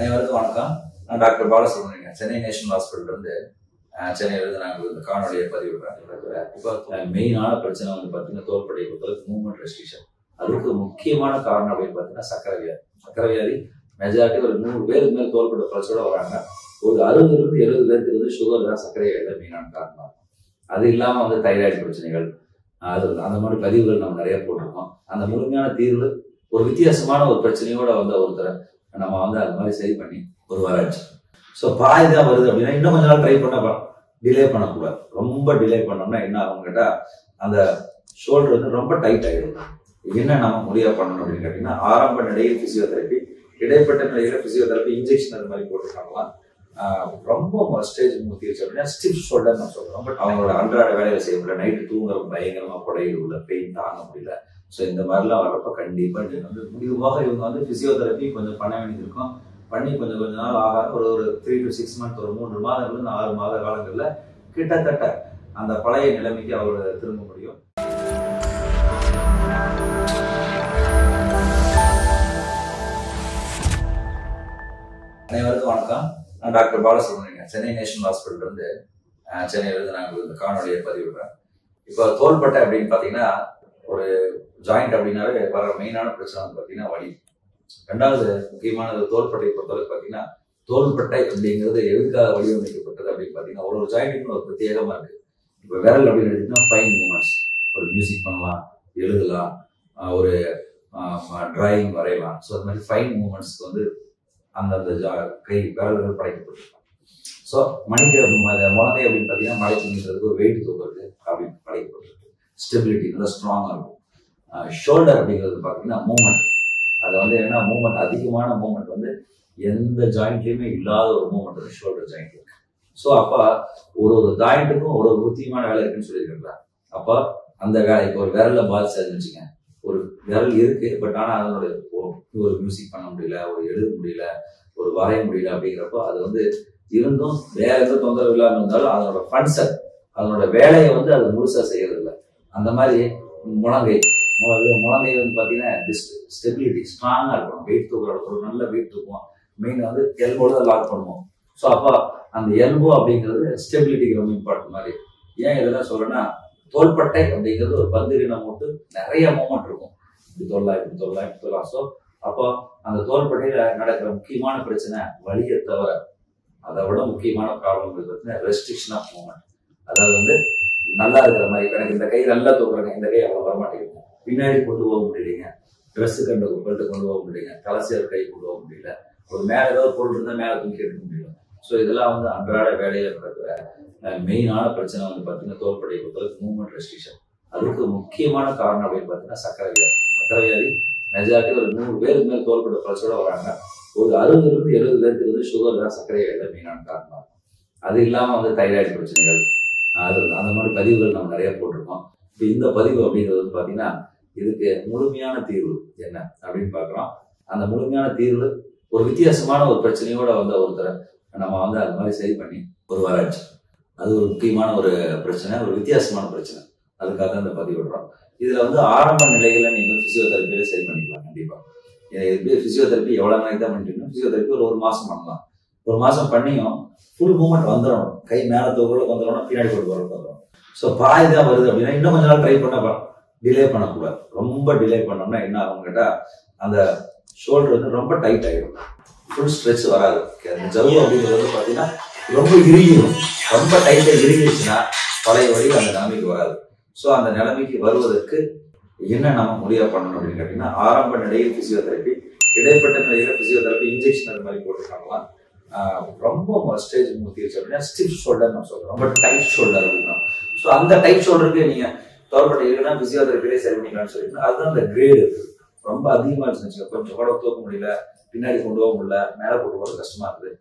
அனைவருக்கும் வணக்கம் நான் doctor Balasubramanian Chennai national hospital இருந்து அஹ், சென்னையிலிருந்து நாங்கள் இந்த காணொலியை பதிவிடுறேன் இப்போ மெயினான பிரச்சனை வந்து பார்த்தீங்கன்னா தோல்படையை பொறுத்தளவுக்கு மூவ்மெண்ட் ரெஸ்ட்ரிக்ஷன் அதுக்கு முக்கியமான காரணம் அப்படின்னு பார்த்தீங்கன்னா சக்கரை வியாதி சக்கரை வியாதி மெஜாரிட்டி ஒரு நூறு பேருக்கு மேல் தோல்பட்ட பிரச்சனை வராங்க ஒரு அறுபதுலேருந்து எழுபது பேருக்கு வந்து சுகர் தான் சர்க்கரை வியாதி மெயினான காரணம் அது இல்லாமல் வந்து தைராய்டு பிரச்சனைகள் அது அந்த மாதிரி பதிவுகள் நம்ம நிறைய போட்டிருக்கோம் அந்த முழுமையான தீர்வு ஒரு வித்தியாசமான ஒரு பிரச்சனையோட வந்த ஒருத்தரை நம்ம வந்து அது மாதிரி சரி பண்ணி ஒரு வராச்சு ஸோ பாதி தான் வருது அப்படின்னா இன்னும் கொஞ்ச நாள் ட்ரை பண்ண டிலே பண்ணக்கூடாது ரொம்ப டிலே பண்ணோம்னா என்ன ஆகும் கேட்டால் அந்த ஷோல்டர் வந்து ரொம்ப டைட் ஆகிடும் என்ன நம்ம முடியா பண்ணணும் அப்படின்னு கேட்டிங்கன்னா ஆரம்ப நிலையில் ஃபிசியோதெரப்பி இடைப்பட்ட நிலையில் ஃபிசியோதெரப்பி இன்ஜெக்ஷன் அது மாதிரி போட்டுருக்காங்களாம் ஆஹ் ரொம்ப ஸ்டேஜ் முத்திருச்சு அப்படின்னா ஸ்டிஃப் ஷோல்டர் நான் சொல்றோம் பட் அவங்களோட அன்றாட வேலையை செய்ய முடியல நைட்டு தூங்குற பயங்கரமா குடையில் உள்ள பெயின் தாங்க முடியல ஸோ இந்த மாதிரிலாம் வர்றப்ப கண்டிப்பாக நீங்கள் வந்து முடிவாக இவங்க வந்து ஃபிசியோதெரப்பி கொஞ்சம் பண்ண வேண்டியது இருக்கும் பண்ணி கொஞ்சம் கொஞ்ச நாள் ஆக ஒரு ஒரு த்ரீ டு சிக்ஸ் மந்த் ஒரு மூன்று மாதங்கள்ல ஆறு மாத காலங்களில் கிட்டத்தட்ட அந்த பழைய நிலைமைக்கு அவர் திரும்ப முடியும் அனைவருக்கும் வணக்கம் நான் doctor Balasubramanian Chennai national hospital இருந்து அஹ், சென்னையிலிருந்து நாங்கள் இந்த காணொலியை பதிவிடுறேன் இப்போ தோள்பட்டை அப்படின்னு பார்த்தீங்கன்னா ஒரு ஜாயிண்ட் அப்படின்னாவே வர மெயினான பிரச்சனை வந்து பார்த்தீங்கன்னா வலி ரெண்டாவது முக்கியமானது தோள்பட்டையை பொறுத்தவரைக்கும் பார்த்தீங்கன்னா தோள்பட்டை அப்படிங்கிறது எதுக்காக வடிவமைக்கப்பட்டது அப்படின்னு பார்த்தீங்கன்னா ஒரு ஒரு ஜாயிண்ட்டுக்கும் ஒரு பிரத்யேகமாக இருக்கு இப்போ விரல் அப்படின்னு எடுத்தீங்கன்னா ஃபைன் மூமெண்ட்ஸ் ஒரு மியூசிக் பண்ணலாம் எழுதலாம் ஆஹ் ஒரு டிராயிங் வரையலாம் ஸோ அது மாதிரி ஃபைன் மூமெண்ட்ஸ்க்கு வந்து அந்தந்த ஜா கை விரல்கள் படைக்கப்பட்டிருக்கும் ஸோ மணிக்கு அந்த முழங்கை அப்படின்னு பார்த்தீங்கன்னா மலை தூங்கிறதுக்கு ஒரு வெயிட் தூக்குறது அப்படின்னு படைக்கப்பட்டிருக்கு ஸ்டெபிலிட்டி நல்லா ஸ்ட்ராங்காக இருக்கும் ஷோல்டர் அப்படிங்கிறது பார்த்தீங்கன்னா மூமெண்ட் அது வந்து என்ன மூமெண்ட் அதிகமான மூமெண்ட் வந்து எந்த ஜாயிண்ட்லையுமே இல்லாத ஒரு மூமெண்ட் வந்து ஷோல்டர் ஜாயிண்ட் இருக்கு ஸோ அப்போ ஒரு ஒரு ஜாயிண்ட்டுக்கும் ஒரு ஒரு முக்கியமான வேலை இருக்குன்னு சொல்லியிருக்காங்களா அப்போ அந்த வேலை இப்போ ஒரு விரல பாதிச்சதுன்னு வச்சுங்க ஒரு விரல் இருக்கு பட் ஆனால் அதனுடைய ஒரு- ஒரு மியூசிக் பண்ண முடியல ஒரு எழுத முடியல ஒரு வரைய முடியல அப்படிங்கிறப்போ அது வந்து இருந்தும் வேற எந்த தொந்தரவு இல்லாமல் இருந்தாலும் அதனோட ஃபங்க்ஷன் அதனோட வேலையை வந்து அது முழுசா செய்யறது இல்லை அந்த மாதிரி முழங்கை மு- அது முழங்கை வந்து பார்த்தீங்கன்னா ஸ்டெபிலிட்டி ஸ்ட்ராங்காக இருக்கணும் வெயிட் தூக்குற ஒரு நல்ல வெயிட் தூக்குவோம் மெயின் வந்து எல்போட தான் லாக் பண்ணுவோம் ஸோ அப்போ அந்த எல்போ அப்படிங்கிறது ஸ்டெபிலிட்டிக்கு ரொம்ப இம்பார்ட்டன்ட் மாதிரி ஏன் இதெல்லாம் சொல்றேன்னா தோள்பட்டை அப்படிங்கிறது ஒரு பந்திரினம் போட்டு நிறைய மூமெண்ட் இருக்கும் இப்படி தொல்லா இப்படி தொல்லா இப்படி தொல்லா ஸோ அப்போ அந்த தோள்பட்டையில நடக்கிற முக்கியமான பிரச்சனை வலியை தவிர அதை விட முக்கியமான ப்ராப்ளம் பார்த்தீங்கன்னா ரெஸ்ட்ரிக்ஷன் ஆஃப் மூமெண்ட் அதாவது வந்து நல்லா இருக்கிற மாதிரி இப்ப எனக்கு இந்த கை நல்லா தூக்குறாங்க இந்த கை அவ்வளோ வரமாட்டேங்குது பின்னாடி கொண்டு போக முடியலைங்க ட்ரெஸ்ஸு கண்டு பெல்ட்டு கொண்டு போக முடியலைங்க தலைசியர் கை கொண்டு போக முடியல ஒரு மேலே ஏதாவது பொருள் இருந்தால் மேலே தூக்கி எடுக்க முடியல ஸோ இதெல்லாம் வந்து அன்றாட வேலையில் நடக்கிற மெயினான பிரச்சனை வந்து பார்த்தீங்கன்னா தோல்படை பொறுத்தவரைக்கும் மூவ்மெண்ட் ரெஸ்ட்ரிக்ஷன் அதுக்கு முக்கியமான காரணம் அப்படின்னு பார்த்தீங்கன்னா சக்கரை வியாதி சக்கரை வியாதி மெஜாரிட்டி ஒரு நூறு பேருக்கு மேல் தோல்பட்ட பிரச்சனை வராங்க ஒரு அறுபதுலேருந்து எழுபது பேருக்கு வந்து சுகர் தான் சர்க்கரை வியாதி மெயினான காரணம் அது இல்லாமல் வந்து தைராய்டு பிரச்சனைகள் அது அந்த மாதிரி பதிவுகள் நம்ம நிறைய போட்டிருக்கோம் இப்போ இந்த பதிவு அப்படிங்கிறது வந்து பார்த்தீங்கன்னா இதுக்கு முழுமையான தீர்வு என்ன அப்படின்னு பார்க்குறோம் அந்த முழுமையான தீர்வு ஒரு வித்தியாசமான ஒரு பிரச்சனையோட வந்த ஒருத்தரை நம்ம வந்து அது மாதிரி சரி பண்ணி ஒரு வராச்சு அது ஒரு முக்கியமான ஒரு பிரச்சனை ஒரு வித்தியாசமான பிரச்சனை அதுக்காக தான் இந்த பதிவு விடுறோம் இதுல வந்து ஆரம்ப நிலையில நீங்க பிசியோதெரப்பியில சரி பண்ணிக்கலாம் கண்டிப்பா இது பிசியோதெரப்பி எவ்வளவு நாளைக்கு தான் பண்ணிட்டு பிசியோதெரப்பி ஒரு ஒரு மாசம் பண்ணலாம் ஒரு மாசம் பண்ணியும் ஃபுல் மூவ்மெண்ட் வந்துடணும் கை மேல தூக்குறதுக்கு வந்துடணும் பின்னாடி கொண்டு போறதுக்கு வந்துடணும் ஸோ பாதி தான் வருது அப்படின்னா இன்னும் கொஞ்ச நாள் ட்ரை பண்ண டிலே பண்ணக்கூடாது ரொம்ப டிலே பண்ணோம்னா என்ன ஆகும் கேட்டா அந்த ஷோல்டர் வந்து ரொம்ப டைட் ஆகிடும் ஃபுல் ஸ்ட்ரெச் வராது அந்த ஜவ்வு அப்படிங்கிறது வந்து பார்த்தீங்கன்னா ரொம்ப இறுகிடும் ரொம்ப டைட்டாக இறுகிடுச்சுன்னா பழைய வழி அந்த நிலைமைக்கு வராது ஸோ அந்த நிலைமைக்கு வருவதற்கு என்ன நம்ம முடியா பண்ணணும் அப்படின்னு கேட்டிங்கன்னா ஆரம்ப நிலையில் பிசியோதெரப்பி இடைப்பட்ட நிலையில பிசியோதெரப்பி இன்ஜெக்ஷன் அது மாதிரி போட்டுருக்காங்களாம் ஆஹ் ரொம்ப ஸ்டேஜ் முத்திருச்சு அப்படின்னா ஸ்டிஃப் ஷோல்டர் நம்ம சொல்றோம் ரொம்ப டைட் ஷோல்டர் அப்படின்னா ஸோ அந்த டைட் ஷோல்டருக்கு நீங்க தோள்பட்டை இருக்குன்னா பிசியோதெரப்பிலே சரி பண்ணிக்கலாம்னு சொல்லிட்டு அதுதான் அந்த கிரேடு இருக்கு ரொம்ப அதிகமா இருந்துச்சு கொஞ்சம் கூட தூக்க முடியல பின்னாடி கொண்டு போக முடியல மேலே கொண்டு போகிறது கஷ்டமா இருக்குது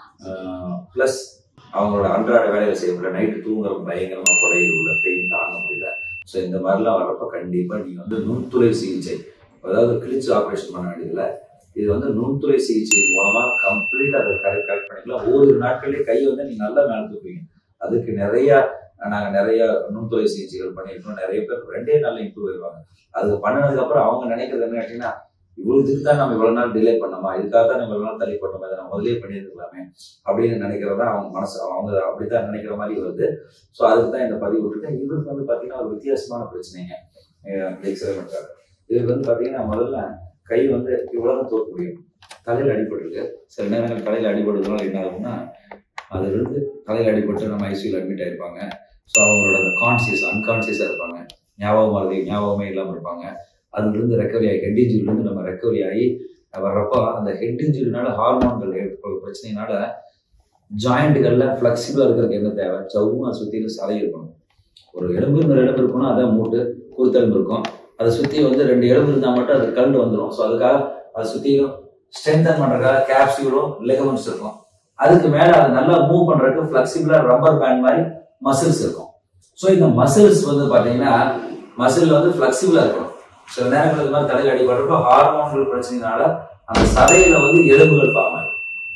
ப்ளஸ் அவங்களோட அன்றாட வேலையை செய்ய முடியல நைட்டு தூங்குற பயங்கரமா குடையில் உள்ள பெயின் தாங்க முடியல ஸோ இந்த மாதிரிலாம் வர்றப்ப கண்டிப்பா நீங்க வந்து நுண்துளை சிகிச்சை அதாவது கிழிச்சு ஆப்ரேஷன் பண்ண வேண்டியதில்ல இது வந்து நுண்துளை சிகிச்சை மூலமா கம்ப்ளீட்டா அதை கரெக்ட் கரெக்ட் பண்ணிக்கலாம் ஓரிரு நாட்கள்லயே கையை வந்து நீங்க நல்லா மேலே தூக்குவீங்க அதுக்கு நிறைய நாங்க நிறைய நுண்துளை சிகிச்சைகள் பண்ணியிருக்கோம் நிறைய பேர் ரெண்டே நாள்ல இம்ப்ரூவ் ஆயிடுவாங்க அது பண்ணினதுக்கு அப்புறம் அவங்க நினைக்கிறது என்ன கேட்டீங்கன்னா இவ்வளவு இதுக்கு தான் நம்ம இவ்வளவு நாள் டிலே பண்ணோமா இதுக்காக தான் நம்ம இவ்வளவு நாள் தள்ளி பண்ணோமா இதை நம்ம முதலே பண்ணியிருக்கலாமே அப்படின்னு நினைக்கிறதா அவங்க மனசு அவங்க அப்படித்தான் நினைக்கிற மாதிரி வருது ஸோ அதுக்கு தான் இந்த பதிவு விட்டுருக்கேன் இவருக்கு வந்து பார்த்தீங்கன்னா ஒரு வித்தியாசமான பிரச்சனைங்க எக்ஸலமெண்ட்டாக இதுக்கு வந்து பார்த்தீங்கன்னா முதல்ல கை வந்து இவ்வளவு தோற்க முடியும் தலையில் அடிபட்டிருக்கு சில நேரங்கள் தலையில் அடிபடுறதுனால என்ன ஆகும்னா அதுலேருந்து தலையில் அடிபட்டு நம்ம ஐசியூவில் அட்மிட் ஆயிருப்பாங்க ஸோ அவங்களோட அந்த கான்சியஸ் அன்கான்சியஸாக இருப்பாங்க ஞாபகம் மறதி ஞாபகமே இல்லாமல் இருப்பாங்க அதுலேருந்து ரெக்கவரி ஆகி ஹெட் இன்ஜுரிலேருந்து நம்ம ரெக்கவரி ஆகி வர்றப்போ அந்த ஹெட் இன்ஜுரினால ஹார்மோன்கள் ஏற்படுற பிரச்சனைனால ஜாயிண்ட்டுகளில் ஃப்ளெக்சிபிளாக இருக்கிறதுக்கு என்ன தேவை சவ்வும் அதை சுற்றிலும் சதை இருக்கணும் ஒரு எலும்பு இன்னொரு எலும்பு இருக்கணும் அதான் மூட்டு குருத்தெலும்பு இருக்கும் அதை சுற்றி வந்து ரெண்டு எலும்பு இருந்தால் மட்டும் அது கண்டு வந்துடும் ஸோ அதுக்காக அதை சுற்றியும் ஸ்ட்ரென்தன் பண்ணுறதுக்காக கேப்சியூலும் லெகமெண்ட்ஸ் இருக்கும் அதுக்கு மேலே அதை நல்லா மூவ் பண்ணுறதுக்கு ஃப்ளெக்சிபிளாக ரப்பர் பேண்ட் மாதிரி மசில்ஸ் இருக்கும் ஸோ இந்த மசில்ஸ் வந்து பார்த்தீங்கன்னா மசில் வந்து ஃப்ளெக்சிபிளாக இருக்கணும் சில நேரங்கள் இது மாதிரி தலையில் அடிபடுறப்போ ஹார்மோன்கள் பிரச்சனைனால அந்த சதையில வந்து எலும்புகள் ஃபார்ம் ஆகும்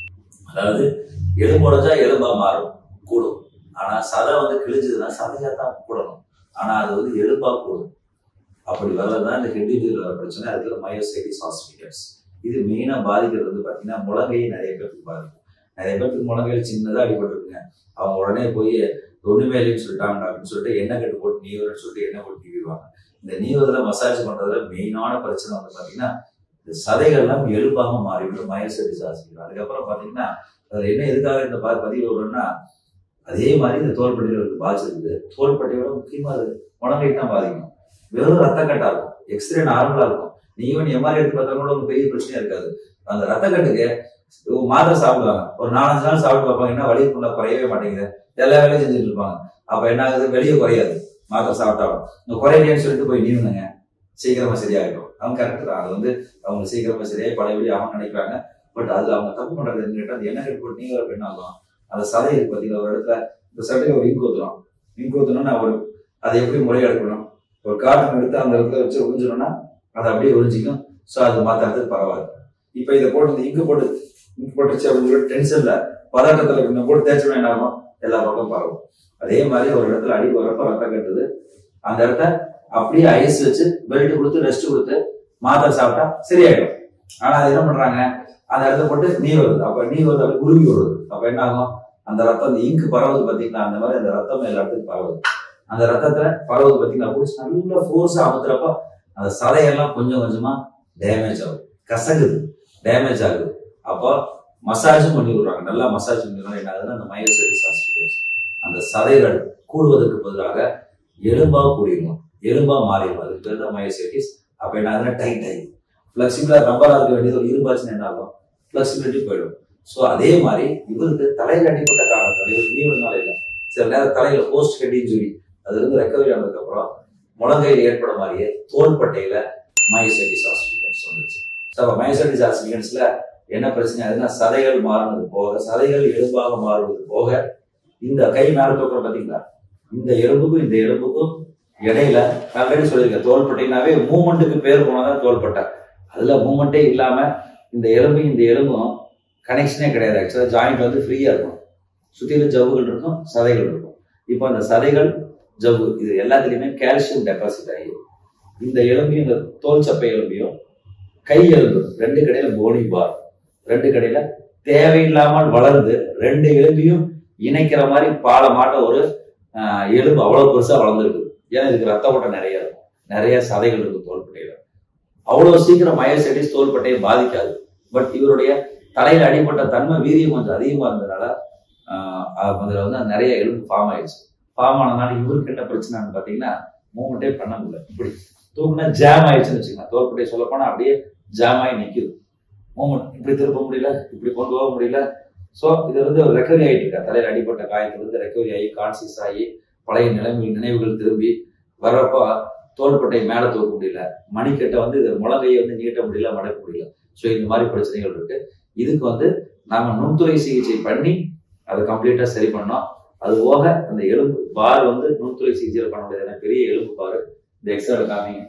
அதாவது எலும்பு உடைஞ்சா எலும்பா மாறும் கூடும் ஆனா சதை வந்து கிழிஞ்சதுன்னா சதையா தான் கூடணும் ஆனா அது வந்து எலும்பா கூடும் அப்படி வர்றதுதான் இந்த ஹெட்டிஜில் வர பிரச்சனை அதுல மயோசைட்டிஸ் ஹாஸ்பிட்டல்ஸ் இது மெயினா பாதிக்கிறது வந்து பாத்தீங்கன்னா முழங்கையை நிறைய பேருக்கு பாதிக்கும் நிறைய பேருக்கு முழங்கையில் சின்னதா அடிபட்டுருக்குங்க அவங்க உடனே போய் ஒண்ணுமே இல்லைன்னு சொல்லிட்டாங்க அப்படின்னு சொல்லிட்டு எண்ணெய் கட்டு போட்டு நீவரன்னு சொல்லிட்டு எண்ணெய் போட்டு நீவிடுவாங்க இந்த நீவதுல மசாஜ் பண்றதுல மெயினான பிரச்சனை வந்து பாத்தீங்கன்னா இந்த சதைகள்லாம் எலும்பாக மாறிவிடும் மயோசைட்டிஸ் ஹாஸ்பிட்டல் அதுக்கப்புறம் பாத்தீங்கன்னா அதுல என்ன எதுக்காக இந்த ப- பதிவு வரும்னா அதே மாதிரி இந்த தோள்பட்டைகளுக்கு பாதிச்சிருக்கு தோள்பட்டையோட முக்கியமா அது முழங்கை தான் பாதிக்கும் வெறும் ரத்த கட்டா இருக்கும் எக்ஸ்ரே நார்மலா இருக்கும் நீ ஈவன் எம்ஆர்ஐ எடுத்து பார்த்தா கூட ஒரு பெரிய பிரச்சனையா இருக்காது அந்த ரத்த கட்டுக்கு ஒரு மாத்திரை சாப்பிடுவாங்க ஒரு நாலஞ்சு நாள் சாப்பிட்டு பார்ப்பாங்க என்ன வலி ஃபுல்லா குறையவே மாட்டேங்குது எல்லா வேலையும் செஞ்சுட்டு இருப்பாங்க அப்ப என்ன ஆகுது வெளியே குறையாது மாத்திரை சாப்பிட்டாலும் இந்த குறையலையேன்னு சொல்லிட்டு போய் நீவுனுங்க சீக்கிரமா சரியாயிடும் அவங்க கரெக்ட் தான் அது வந்து அவங்க சீக்கிரமா சரியாகி பழையபடி அவங்க நினைக்கிறாங்க பட் அதுல அவங்க தப்பு பண்றது என்னன்னு கேட்டா அந்த எண்ணெய் கட்டு போட்டு நீங்க என்ன ஆகும் அந்த சதை இருக்கு பார்த்தீங்களா ஒரு இடத்துல இந்த சட்டையை ஒரு இங்கு ஊத்துறோம் இங்கு ஊத்தணும்னா ஒரு அதை எப்படி முறையா எடுக்கணும் ஒரு காட்டன் எடுத்து அந்த இடத்துல வச்சு உறிஞ்சணும்னா அதை அப்படியே உறிஞ்சிக்கும் ஸோ அது மாத்த இடத்துக்கு பரவாது இப்போ இதை போட்டு இந்த இங்கு போட்டு இங்கு போட்டுச்சு அப்படின்னு சொல்லிட்டு டென்ஷன்ல பதட்டத்துல இந்த போட்டு தேய்ச்சோம்னா என்ன ஆகும் எல்லா பக்கம் பரவும் அதே மாதிரி ஒரு இடத்துல அடி வரப்ப ரத்தம் கட்டுது அந்த இடத்த அப்படியே ஐஸ் வச்சு பெல்ட் கொடுத்து ரெஸ்ட் கொடுத்து மாத்திரை சாப்பிட்டா சரியாயிடும் ஆனா அது என்ன பண்றாங்க அந்த இடத்த போட்டு நீ வருது அப்ப நீ வருது அப்படி உருவி வருது அப்ப என்ன ஆகும் அந்த ரத்தம் அந்த இங்கு பரவுது பாத்தீங்களா அந்த மாதிரி அந்த ரத்தம் எல்லா இடத்துக்கும் பரவுது அந்த ரத்தத்துல பரவுது பாத்தீங்களா பிடிச்சி நல்ல ஃபோர்ஸா அமுத்துறப்ப அந்த சதையெல்லாம் கொஞ்சம் கொஞ்சமா டேமேஜ் ஆகுது கசகுது டேமேஜ் ஆகுது அப்போ மசாஜும் பண்ணி விடுறாங்க நல்லா மசாஜ் பண்ணி என்ன ஆகுதுன்னா அந்த மயோசைட்டிஸ் ஹாஸ்பிட்டல்ஸ் அந்த சதைகள் கூடுவதற்கு பதிலாக எலும்பா கூடிடும் எலும்பா மாறிடும் அதுக்கு பேர் தான் மயோசைட்டிஸ் அப்ப என்ன ஆகுதுன்னா டைட் ஆகி ஃபிளெக்சிபிளா ரப்பரா இருக்க வேண்டியது ஒரு இரும்பாச்சுன்னு என்ன ஆகும் ஃபிளெக்சிபிலிட்டி போயிடும் ஸோ அதே மாதிரி இவருக்கு தலையில் அடிப்பட்ட காரணத்தால் இவருக்கு நீவதுனால இல்லை சில நேரம் தலையில போஸ்ட் ஹெட் இன்ஜுரி அது இருந்து ரெக்கவரி ஆனதுக்கு அப்புறம் முழங்கையில் ஏற்பட மாதிரியே தோள்பட்டையில மயோசைட்டிஸ் ஹாஸ்பிட்டல்ஸ் வந்துருச்சு ஸோ அப்போ மயோசைட்டிஸ் ஹாஸ்பிட்டல்ஸ்ல என்ன பிரச்சனை ஆகுதுன்னா சதைகள் மாறுனது போக சதைகள் எலும்பாக மாறுவது போக இந்த கை மேல தூக்குறோம் பாத்தீங்களா இந்த எலும்புக்கும் இந்த எலும்புக்கும் இடையில ஆல்ரெடி சொல்லியிருக்கேன் தோள்பட்டைனாவே மூமெண்ட்டுக்கு பேர் போனதான் தோள்பட்டை அதுல மூமெண்ட்டே இல்லாம இந்த எலும்பும் இந்த எலும்பும் கனெக்ஷனே கிடையாது ஆக்சுவலா ஜாயிண்ட் வந்து ஃப்ரீயா இருக்கும் சுத்திலும் ஜவ்வுகள் இருக்கும் சதைகள் இருக்கும் இப்போ அந்த சதைகள் ஜவ்வு இது எல்லாத்துலயுமே கால்சியம் டெபாசிட் ஆகி இந்த எலும்பையும் இந்த தோல் சப்பை எலும்பையும் கை எலும்பு ரெண்டு கடையில போனி பார் ரெண்டு கடையில தேவையில்லாமல் வளர்ந்து ரெண்டு எலும்பையும் இணைக்கிற மாதிரி பாலமாட்ட ஒரு ஆஹ், எலும்பு அவ்வளவு பெருசா வளர்ந்துருக்கு ஏன்னா இதுக்கு ரத்த ஓட்டம் நிறைய இருக்கும் நிறைய சதைகள் இருக்கும் தோள்பட்டையில அவ்வளவு சீக்கிரம் மயோசைட்டிஸ் தோள்பட்டையை பாதிக்காது பட் இவருடைய தலையில அடிப்பட்ட தன்மை வீரியம் கொஞ்சம் அதிகமா இருந்ததுனால ஆஹ், அதுல வந்து நிறைய எலும்பு ஃபார்ம் ஆயிடுச்சு ஃபார்ம் ஆனதுனால இவருக்கு என்ன பிரச்சனைன்னு பாத்தீங்கன்னா மூமெண்டே பண்ண முடியல இப்படி தூக்குனா ஜாம் ஆயிடுச்சுன்னு வச்சுக்கோங்க தோள்பட்டை சொல்ல போனா அப்படியே ஜாம் ஆகி நிக்குது மூமெண்ட் இப்படி திருப்ப முடியல இப்படி கொண்டு போக முடியல ஸோ இது வந்து ஒரு ரெக்கவரி ஆகிட்டு இருக்கா தலையில் அடிப்பட்ட காயத்திலிருந்து ரெக்கவரி ஆகி கான்சியஸ் ஆகி பழைய நிலைமை நினைவுகள் திரும்பி வர்றப்போ தோள்பட்டை மேலே தூக்க முடியல மணிக்கட்டை வந்து இது முழங்கையை வந்து நீட்ட முடியல மடக்க முடியல ஸோ இந்த மாதிரி பிரச்சனைகள் இருக்கு இதுக்கு வந்து நாம நுண்துளை சிகிச்சை பண்ணி அதை கம்ப்ளீட்டா சரி பண்ணோம் அது போக அந்த எலும்பு பார் வந்து நுண்துளை சிகிச்சையில் பண்ண முடியாது ஏன்னா பெரிய எலும்பு பார் இந்த எக்ஸ்ட்ரா காமிங்க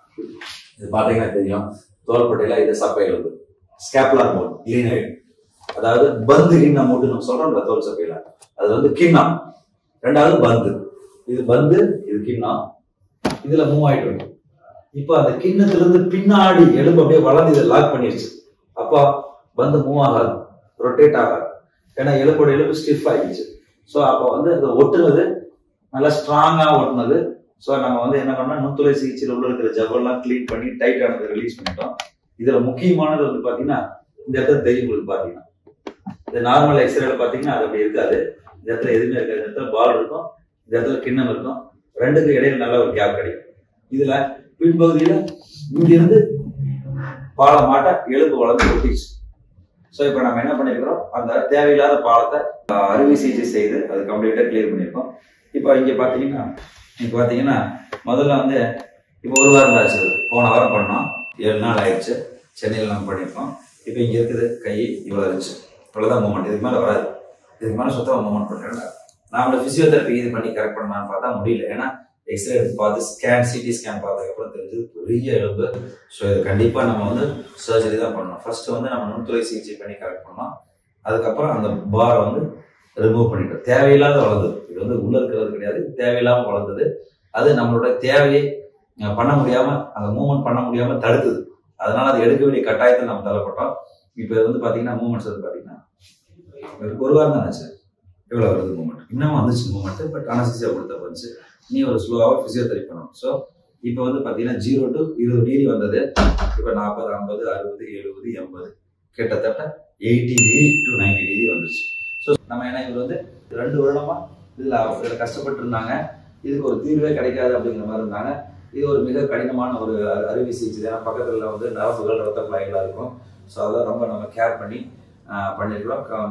இது பார்த்தீங்கன்னா தெரியும் தோள்பட்டையில இது சப்பை எலும்பு ஸ்கேப்லார் போன் லீனர் அதாவது பந்து கிண்ணா மூட்டு நம்ம சொல்றோம்ல தோல் சப்பையில அது வந்து கிண்ணம் ரெண்டாவது பந்து இது பந்து இது கிண்ணம் இதுல மூவ் ஆயிட்டு இருக்கும் இப்போ அந்த கிண்ணத்துல இருந்து பின்னாடி எலும்பு அப்படியே வளர்ந்து இதை லாக் பண்ணிருச்சு அப்போ வந்து மூவ் ஆகாது ரொட்டேட் ஆகாது ஏன்னா எலும்போட எலும்பு ஸ்டிஃப் ஆகிடுச்சு ஸோ அப்போ வந்து அது ஒட்டுனது நல்லா ஸ்ட்ராங்கா ஒட்டுனது ஸோ நம்ம வந்து என்ன பண்ணோம் நுண்துளை சிகிச்சையில் உள்ள இருக்கிற ஜவ்வெல்லாம் க்ளீன் பண்ணி டைட் ஆனதை ரிலீஸ் பண்ணிட்டோம் இதுல முக்கியமானது வந்து பாத்தீங்கன்னா இந்த இடத்துல தெரியும் உங்களுக்கு பாத்தீங்கன்னா இந்த நார்மல் எக்ஸ்ரேல பாத்தீங்கன்னா அது அப்படி இருக்காது இந்த இடத்துல எதுவுமே இருக்காது இந்த இடத்துல பால் இருக்கும் இந்த இடத்துல கிண்ணம் இருக்கும் ரெண்டுக்கு இடையில நல்ல ஒரு கேப் கிடைக்கும் இதுல பின்பகுதியில இங்க இருந்து பாலை மாட்ட எலும்பு வளர்ந்து ஒட்டிச்சு ஸோ இப்போ நம்ம என்ன பண்ணிருக்கிறோம் அந்த தேவையில்லாத பாலத்தை அஹ், அறுவை சிகிச்சை செய்து அது கம்ப்ளீட்டா கிளியர் பண்ணியிருக்கோம் இப்போ இங்க பாத்தீங்கன்னா இங்க பாத்தீங்கன்னா முதல்ல வந்து இப்போ ஒரு வாரம் தான் ஆச்சு இது. போன வாரம் பண்ணோம் ஏழு நாள் ஆயிடுச்சு சென்னையில் நம்ம பண்ணியிருக்கோம் இப்போ இங்க இருக்குது கை இவ்வளோ இருந்துச்சு இவ்வளோதான் மூமெண்ட் இதுக்கு மேலே வராது இதுக்கு மேலே சுத்தமாக மூமெண்ட் பண்ணுறேன் நாமள பிசியோதெரப்பி இது பண்ணி கரெக்ட் பண்ணலாம்னு பார்த்தா முடியல ஏன்னா எக்ஸ்ரே எடுத்து பார்த்து ஸ்கேன் சிடி ஸ்கேன் பார்த்ததுக்கப்புறம் தெரிஞ்சது பெரிய எலும்பு ஸோ இது கண்டிப்பாக நம்ம வந்து சர்ஜரி தான் பண்ணணும் ஃபர்ஸ்ட் வந்து நம்ம நுண்துளை சிகிச்சை பண்ணி கரெக்ட் பண்ணோம் அதுக்கப்புறம் அந்த பாரை வந்து ரிமூவ் பண்ணிட்டோம் தேவையில்லாத வளர்ந்தது இது வந்து உள்ள இருக்கிறது கிடையாது தேவையில்லாம வளர்ந்தது அது நம்மளோட தேவையை அஹ், பண்ண முடியாம அந்த மூவ்மெண்ட் பண்ண முடியாம தடுக்குது அதனால அது எடுக்க வேண்டிய கட்டாயத்தில் நம்ம தள்ளப்பட்டோம் இப்போ இது வந்து பாத்தீங்கன்னா மூமெண்ட்ஸ் வந்து பாத்தீங்கன்னா ஒரு ஒரு வாரம் தான் ஆச்சு எவ்வளோ வருது மூமெண்ட் இன்னமும் வந்துச்சு மூமெண்ட் பட் அனசிசியா கொடுத்த வந்துச்சு நீ ஒரு ஸ்லோவாக ஃபிசியோதெரப்பி பண்ணணும் ஸோ இப்போ வந்து பார்த்தீங்கன்னா ஜீரோ டு இருபது டிகிரி வந்தது இப்போ நாற்பது ஐம்பது அறுபது எழுபது எண்பது கிட்டத்தட்ட eighty degree to ninety degree வந்துருச்சு ஸோ நம்ம என்ன இவர் வந்து ரெண்டு வருடமா இதில் இதில் கஷ்டப்பட்டு இருந்தாங்க இதுக்கு ஒரு தீர்வே கிடைக்காது அப்படிங்கிற மாதிரி இருந்தாங்க இது ஒரு மிக கடினமான ஒரு அறு- அறுவை சிகிச்சை ஏன்னா பக்கத்தில் வந்து நரம்புகள் ரத்த குழாய்களாக இருக்கும் ஸோ அதெல்லாம் ரொம்ப நம்ம கேர் பண்ணி ஆஹ், பண்ணியிருக்கிறோம்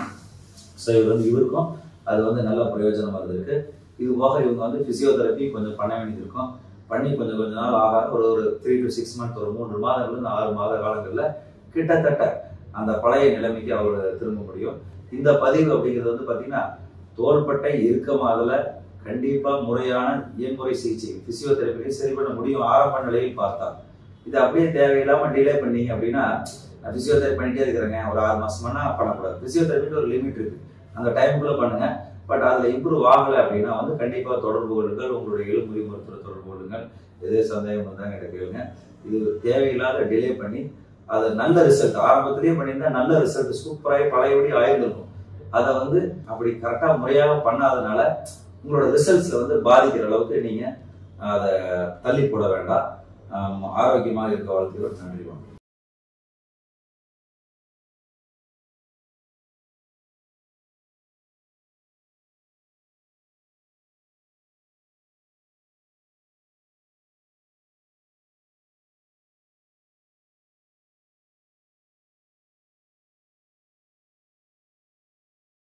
ஸோ இவர் வந்து இவருக்கும் அது வந்து நல்ல பிரயோஜனமாக இருந்திருக்கு இது போக இவங்க வந்து ஃபிசியோதெரப்பி கொஞ்சம் பண்ண வேண்டியது இருக்கும் பண்ணி கொஞ்சம் கொஞ்ச நாள் ஆக ஒரு ஒரு த்ரீ டு சிக்ஸ் மந்த் ஒரு மூன்று மாதங்கள்ல ஆறு மாத காலங்களில் கிட்டத்தட்ட அந்த பழைய நிலைமைக்கு அவர் திரும்ப முடியும் இந்த பதிவு அப்படிங்கிறது வந்து பார்த்தீங்கன்னா தோள்பட்டை இறுக்கமாதல கண்டிப்பாக முறையான இயன்முறை சிகிச்சை ஃபிசியோதெரப்பியை சரி பண்ண முடியும் ஆரம்ப நிலையில் பார்த்தா இது அப்படியே தேவையில்லாம டிலே பண்ணீங்க அப்படின்னா நான் ஃபிசியோதெரப்பி பண்ணிட்டே இருக்கிறேங்க ஒரு ஆறு மாசமானா பண்ணக்கூடாது ஃபிசியோதெரப்பின்னு ஒரு லிமிட் இருக்கு அந்த டைமுக்குள்ள பண்ணுங்க பட் அதுல இம்ப்ரூவ் ஆகலை அப்படின்னா வந்து கண்டிப்பா தொடர்பு கொள்ளுங்கள் உங்களுடைய எலும்புரி மருத்துவரை தொடர்பு கொள்ளுங்கள் எதே சந்தேகம் வந்தாங்க கிட்ட கேளுங்க இது தேவையில்லாத டிலே பண்ணி அது நல்ல ரிசல்ட் ஆரம்பத்திலேயே பண்ணியிருந்தா நல்ல ரிசல்ட் சூப்பராகி பழையபடி ஆயிருந்திருக்கும் அதை வந்து அப்படி கரெக்டாக முறையாக பண்ணாதனால உங்களோட ரிசல்ட்ஸை வந்து பாதிக்கிற அளவுக்கு நீங்க அதை தள்ளி போட வேண்டாம் ஆம், ஆரோக்கியமாக இருக்க வாழ்க்கையோடு நன்றி வணக்கம்